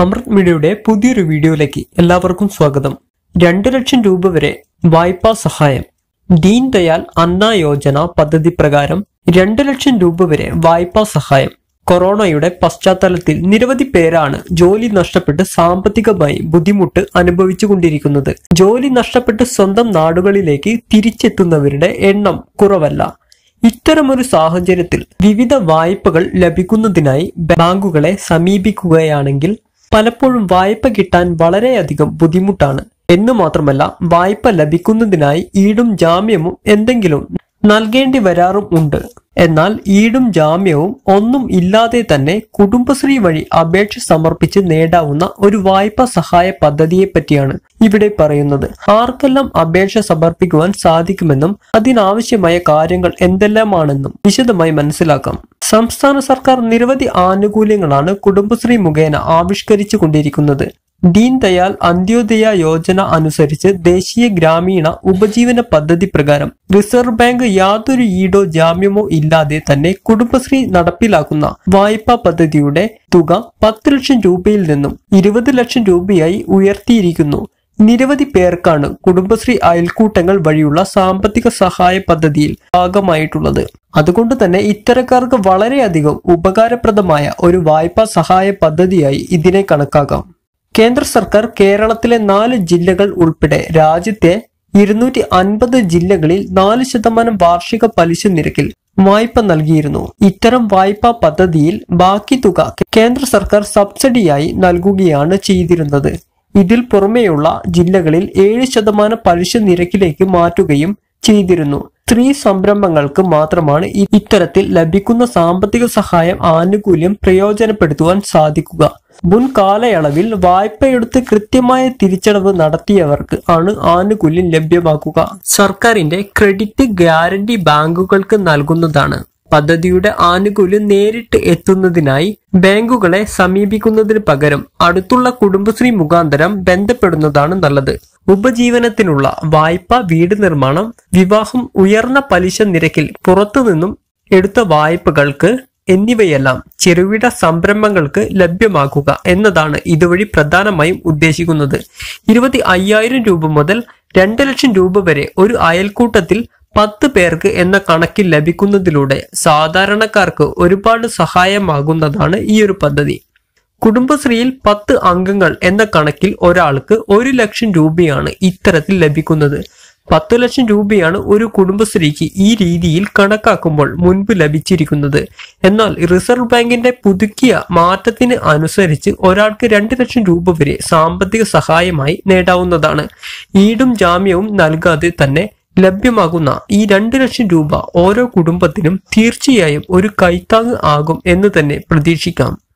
അമൃത് മീഡിയയുടെ പുതിയൊരു വീഡിയോയിലേക്ക് എല്ലാവർക്കും സ്വാഗതം രണ്ട് ലക്ഷം രൂപ വരെ വായ്പാ സഹായം ദീൻ ദയാൽ അന്ന യോജന പദ്ധതി പ്രകാരം രണ്ട് ലക്ഷം രൂപ വരെ വായ്പാ സഹായം കൊറോണയുടെ പശ്ചാത്തലത്തിൽ നിരവധി പേരാണ് ജോലി നഷ്ടപ്പെട്ട് സാമ്പത്തികമായി ബുദ്ധിമുട്ട് അനുഭവിച്ചുകൊണ്ടിരിക്കുന്നത് ജോലി നഷ്ടപ്പെട്ട് സ്വന്തം നാടുകളിലേക്ക് തിരിച്ചെത്തുന്നവരുടെ എണ്ണം കുറവല്ല ഇത്തരമൊരു സാഹചര്യത്തിൽ വിവിധ വായ്പകൾ ലഭിക്കുന്നതിനായി ബാങ്കുകളെ സമീപിക്കുകയാണെങ്കിൽ പലപ്പോഴും വായ്പ കിട്ടാൻ വളരെയധികം ബുദ്ധിമുട്ടാണ് എന്നു മാത്രമല്ല വായ്പ ലഭിക്കുന്നതിനായി ഈടും ജാമ്യവും എന്തെങ്കിലും നൽകേണ്ടി വരാറും ഉണ്ട് എന്നാൽ ഈടും ജാമ്യവും ഒന്നും ഇല്ലാതെ തന്നെ കുടുംബശ്രീ വഴി അപേക്ഷ സമർപ്പിച്ച് നേടാവുന്ന ഒരു വായ്പാ സഹായ പദ്ധതിയെ പറ്റിയാണ് ഇവിടെ പറയുന്നത് ആർക്കെല്ലാം അപേക്ഷ സമർപ്പിക്കുവാൻ സാധിക്കുമെന്നും അതിനാവശ്യമായ കാര്യങ്ങൾ എന്തെല്ലാമാണെന്നും വിശദമായി മനസ്സിലാക്കാം സംസ്ഥാന സർക്കാർ നിരവധി ആനുകൂല്യങ്ങളാണ് കുടുംബശ്രീ മുഖേന ആവിഷ്കരിച്ചു കൊണ്ടിരിക്കുന്നത് ദീൻ ദയാൽ അന്ത്യോദയ യോജന അനുസരിച്ച് ദേശീയ ഗ്രാമീണ ഉപജീവന പദ്ധതി പ്രകാരം റിസർവ് ബാങ്ക് യാതൊരു ഈടോ ജാമ്യമോ ഇല്ലാതെ തന്നെ കുടുംബശ്രീ നടപ്പിലാക്കുന്ന വായ്പാ പദ്ധതിയുടെ തുക പത്ത് ലക്ഷം രൂപയിൽ നിന്നും ഇരുപത് ലക്ഷം രൂപയായി ഉയർത്തിയിരിക്കുന്നു നിരവധി പേർക്കാണ് കുടുംബശ്രീ അയൽക്കൂട്ടങ്ങൾ വഴിയുള്ള സാമ്പത്തിക സഹായ പദ്ധതിയിൽ ഭാഗമായിട്ടുള്ളത് അതുകൊണ്ട് തന്നെ ഇത്തരക്കാർക്ക് വളരെയധികം ഉപകാരപ്രദമായ ഒരു വായ്പാ സഹായ പദ്ധതിയായി ഇതിനെ കണക്കാക്കാം കേന്ദ്ര സർക്കാർ കേരളത്തിലെ നാല് ജില്ലകൾ ഉൾപ്പെടെ രാജ്യത്തെ ഇരുന്നൂറ്റി അൻപത് ജില്ലകളിൽ നാല് ശതമാനം വാർഷിക പലിശ നിരക്കിൽ വായ്പ നൽകിയിരുന്നു ഇത്തരം വായ്പാ പദ്ധതിയിൽ ബാക്കി തുക കേന്ദ്ര സർക്കാർ സബ്സിഡിയായി നൽകുകയാണ് ചെയ്തിരുന്നത് ഇതിൽ പുറമെയുള്ള ജില്ലകളിൽ ഏഴ് ശതമാനം പലിശ നിരക്കിലേക്ക് മാറ്റുകയും ചെയ്തിരുന്നു സ്ത്രീ സംരംഭങ്ങൾക്ക് മാത്രമാണ് ഇ- ഇത്തരത്തിൽ ലഭിക്കുന്ന സാമ്പത്തിക സഹായം ആനുകൂല്യം പ്രയോജനപ്പെടുത്തുവാൻ സാധിക്കുക മുൻ കാലയളവിൽ വായ്പയെടുത്ത് കൃത്യമായ തിരിച്ചടവ് നടത്തിയവർക്ക് ആണ് ആനുകൂല്യം ലഭ്യമാക്കുക സർക്കാരിന്റെ ക്രെഡിറ്റ് ഗ്യാരണ്ടി ബാങ്കുകൾക്ക് നൽകുന്നതാണ് പദ്ധതിയുടെ ആനുകൂല്യം നേരിട്ട് എത്തുന്നതിനായി ബാങ്കുകളെ സമീപിക്കുന്നതിന് പകരം അടുത്തുള്ള കുടുംബശ്രീ മുഖാന്തരം ബന്ധപ്പെടുന്നതാണ് നല്ലത് ഉപജീവനത്തിനുള്ള വായ്പ വീട് നിർമ്മാണം വിവാഹം ഉയർന്ന പലിശ നിരക്കിൽ പുറത്തുനിന്നും എടുത്ത വായ്പകൾക്ക് എന്നിവയെല്ലാം ചെറുകിട സംരംഭങ്ങൾക്ക് ലഭ്യമാക്കുക എന്നതാണ് ഇതുവഴി പ്രധാനമായും ഉദ്ദേശിക്കുന്നത് ഇരുപത്തി അയ്യായിരം രൂപ മുതൽ രണ്ട് ലക്ഷം രൂപ വരെ ഒരു അയൽക്കൂട്ടത്തിൽ പത്ത് പേർക്ക് എന്ന കണക്കിൽ ലഭിക്കുന്നതിലൂടെ സാധാരണക്കാർക്ക് ഒരുപാട് സഹായമാകുന്നതാണ് ഈ ഒരു പദ്ധതി കുടുംബശ്രീയിൽ പത്ത് അംഗങ്ങൾ എന്ന കണക്കിൽ ഒരാൾക്ക് ഒരു ലക്ഷം രൂപയാണ് ഇത്തരത്തിൽ ലഭിക്കുന്നത് പത്ത് ലക്ഷം രൂപയാണ് ഒരു കുടുംബശ്രീക്ക് ഈ രീതിയിൽ കണക്കാക്കുമ്പോൾ മുൻപ് ലഭിച്ചിരിക്കുന്നത് എന്നാൽ റിസർവ് ബാങ്കിന്റെ പുതുക്കിയ മാറ്റത്തിന് അനുസരിച്ച് ഒരാൾക്ക് രണ്ട് ലക്ഷം രൂപ വരെ സാമ്പത്തിക സഹായമായി നേടാവുന്നതാണ് ഈടും ജാമ്യവും നൽകാതെ തന്നെ ലഭ്യമാകുന്ന ഈ രണ്ട് ലക്ഷം രൂപ ഓരോ കുടുംബത്തിനും തീർച്ചയായും ഒരു കൈത്താങ് ആകും എന്ന് തന്നെ പ്രതീക്ഷിക്കാം